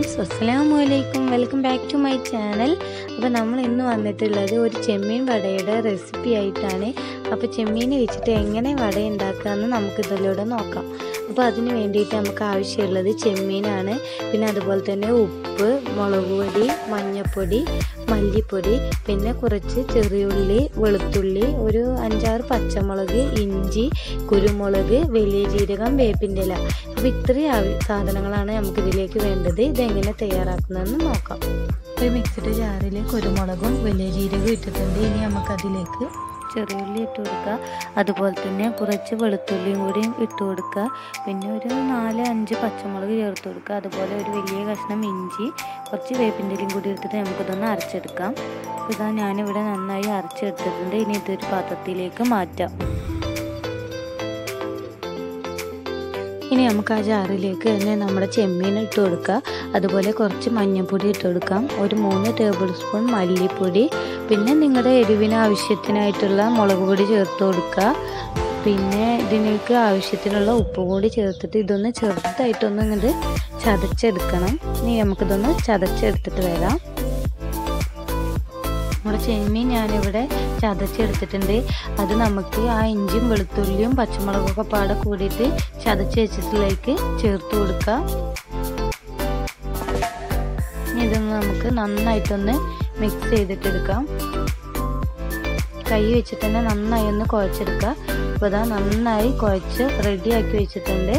friends അസ്സലാമു അലൈക്കും welcome back to my channel അപ്പോൾ നമ്മൾ ഇന്ന് വന്നിട്ടുള്ളത് ഒരു ചെമ്മീൻ വടയുടെ റെസിപ്പി ആയിട്ടാണ് അപ്പോൾ ചെമ്മീൻ വെച്ചിട്ട് എങ്ങനെ വട ഉണ്ടാക്കാമെന്ന് നമുക്ക് ഇതിലൂടെ നോക്കാം അപ്പോൾ അതിന് വേണ്ടിയിട്ട് നമുക്ക് ആവശ്യമുള്ളത് ചെമ്മീനാണ് പിന്നെ അതുപോലെ തന്നെ ഉപ്പ് മുളക് പൊടി മഞ്ഞൾപ്പൊടി മല്ലിപ്പൊടി പിന്നെ കുറച്ച് ചെറിയുള്ളി വെളുത്തുള്ളി ഒരു അഞ്ചാറ് പച്ചമുളക് ഇഞ്ചി കുരുമുളക് വലിയ ജീരകം വേപ്പിൻ്റെ ഇല അപ്പോൾ ഇത്രയും ആവ- സാധനങ്ങളാണ് നമുക്ക് ഇതിലേക്ക് വേണ്ടത് ഇതെങ്ങനെ തയ്യാറാക്കുന്നതെന്ന് നോക്കാം ഒരു മിക്സിഡ് ജാറിൽ കുരുമുളകും വലിയ ജീരകവും ഇട്ടിട്ടുണ്ട് ഇനി നമുക്കതിലേക്ക് ചെറിയുള്ളി ഇട്ട് കൊടുക്കുക അതുപോലെ തന്നെ കുറച്ച് വെളുത്തുള്ളിയും കൂടി ഇട്ട് കൊടുക്കുക പിന്നെ ഒരു നാല് അഞ്ച് പച്ചമുളക് ചേർത്ത് കൊടുക്കുക അതുപോലെ ഒരു വലിയ കഷ്ണം ഇഞ്ചി കുറച്ച് വേപ്പിൻ്റെ ഇലയും കൂടി ഇട്ടിട്ട് നമുക്കിതൊന്ന് അരച്ചെടുക്കാം അപ്പോൾ ഇതാ ഞാനിവിടെ നന്നായി അരച്ചെടുത്തിട്ടുണ്ട് ഇനി ഇതൊരു പാത്രത്തിലേക്ക് മാറ്റാം ഇനി നമുക്ക് ആ ജാറിലേക്ക് തന്നെ നമ്മുടെ ചെമ്മീൻ ഇട്ട് കൊടുക്കുക അതുപോലെ കുറച്ച് മഞ്ഞൾപ്പൊടി ഇട്ട് കൊടുക്കാം ഒരു മൂന്ന് ടേബിൾ സ്പൂൺ മല്ലിപ്പൊടി പിന്നെ നിങ്ങളുടെ എരിവിന് ആവശ്യത്തിനായിട്ടുള്ള മുളക് പൊടി ചേർത്ത് കൊടുക്കുക പിന്നെ ഇതിലേക്ക് ആവശ്യത്തിനുള്ള ഉപ്പ് കൂടി ചേർത്തിട്ട് ഇതൊന്ന് ചെറുതായിട്ടൊന്ന് ഇങ്ങോട്ട് ചതച്ചെടുക്കണം ഇനി നമുക്കിതൊന്ന് ചതച്ചെടുത്തിട്ട് വരാം നമ്മുടെ ചെമ്മീൻ ഞാനിവിടെ ചതച്ചെടുത്തിട്ടുണ്ട് അത് നമുക്ക് ആ ഇഞ്ചിയും വെളുത്തുള്ളിയും പച്ചമുളകൊക്കെ പാടെ കൂടിയിട്ട് ചതച്ച് വെച്ചിട്ടിലേക്ക് ചേർത്ത് കൊടുക്കാം ഇനി ഇതൊന്ന് നമുക്ക് നന്നായിട്ടൊന്ന് മിക്സ് ചെയ്തിട്ടെടുക്കാം കൈ വെച്ചിട്ട് തന്നെ നന്നായി ഒന്ന് കുഴച്ചെടുക്കുക അപ്പോൾ ഇതാ നന്നായി കുഴച്ച് റെഡിയാക്കി വെച്ചിട്ടുണ്ട്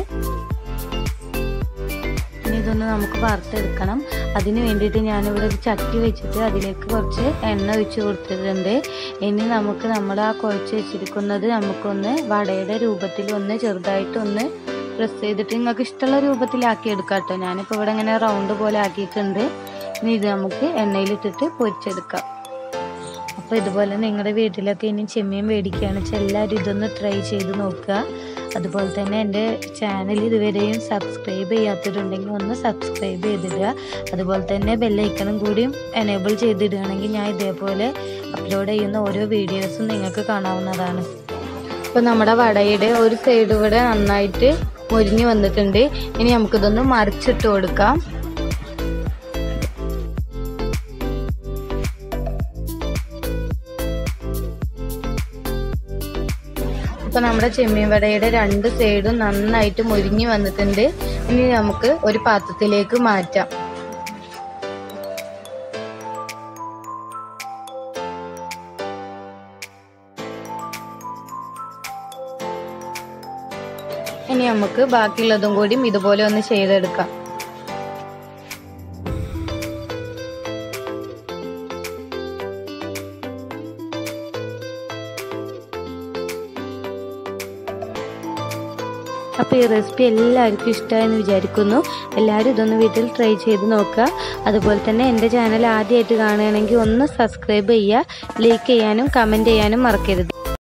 ഇനി ഇതൊന്ന് നമുക്ക് വറുത്തെടുക്കണം അതിന് വേണ്ടിയിട്ട് ഞാനിവിടെ ഒരു ചട്ടി വെച്ചിട്ട് അതിലേക്ക് കുറച്ച് എണ്ണ ഒഴിച്ച് കൊടുത്തിട്ടുണ്ട് ഇനി നമുക്ക് നമ്മൾ ആ കുഴച്ച് വെച്ചിരിക്കുന്നത് നമുക്കൊന്ന് വടയുടെ രൂപത്തിൽ ഒന്ന് ചെറുതായിട്ടൊന്ന് പ്രസ് ചെയ്തിട്ട് നിങ്ങൾക്ക് ഇഷ്ടമുള്ള രൂപത്തിലാക്കി എടുക്കാം കേട്ടോ ഞാനിപ്പോൾ ഇവിടെ ഇങ്ങനെ റൗണ്ട് പോലെ ആക്കിയിട്ടുണ്ട് ഇനി ഇത് നമുക്ക് എണ്ണയിലിട്ടിട്ട് പൊരിച്ചെടുക്കാം അപ്പോൾ ഇതുപോലെ നിങ്ങളുടെ വീട്ടിലൊക്കെ ഇനി ചെമ്മീൻ മേടിക്കുകയാണെന്ന് വെച്ചാൽ എല്ലാവരും ഇതൊന്ന് ട്രൈ ചെയ്ത് നോക്കുക അതുപോലെ തന്നെ എൻ്റെ ചാനൽ ഇതുവരെയും സബ്സ്ക്രൈബ് ചെയ്യാത്തവരുണ്ടെങ്കിൽ ഒന്ന് സബ്സ്ക്രൈബ് ചെയ്തിടുക അതുപോലെ തന്നെ ബെല്ലൈക്കണും കൂടിയും എനേബിൾ ചെയ്തിടുകയാണെങ്കിൽ ഞാൻ ഇതേപോലെ അപ്ലോഡ് ചെയ്യുന്ന ഓരോ വീഡിയോസും നിങ്ങൾക്ക് കാണാവുന്നതാണ് അപ്പോൾ നമ്മുടെ വടയുടെ ഒരു സൈഡ് ഇവിടെ നന്നായിട്ട് മൊരിഞ്ഞ് വന്നിട്ടുണ്ട് ഇനി നമുക്കിതൊന്ന് മറിച്ചിട്ട് കൊടുക്കാം ഇപ്പൊ നമ്മുടെ ചെമ്മീൻ വടയുടെ രണ്ട് സൈഡും നന്നായിട്ട് മൊരിഞ്ഞു വന്നിട്ടുണ്ട് ഇനി നമുക്ക് ഒരു പാത്രത്തിലേക്ക് മാറ്റാം ഇനി നമുക്ക് ബാക്കിയുള്ളതും കൂടിയും ഇതുപോലെ ഒന്ന് ചെയ്തെടുക്കാം അപ്പോൾ ഈ റെസിപ്പി എല്ലാവർക്കും ഇഷ്ടമായെന്ന് വിചാരിക്കുന്നു എല്ലാവരും ഇതൊന്ന് വീട്ടിൽ ട്രൈ ചെയ്ത് നോക്കുക അതുപോലെ തന്നെ എൻ്റെ ചാനൽ ആദ്യമായിട്ട് കാണുകയാണെങ്കിൽ ഒന്ന് സബ്സ്ക്രൈബ് ചെയ്യുക ലൈക്ക് ചെയ്യാനും കമൻറ്റ് ചെയ്യാനും മറക്കരുത്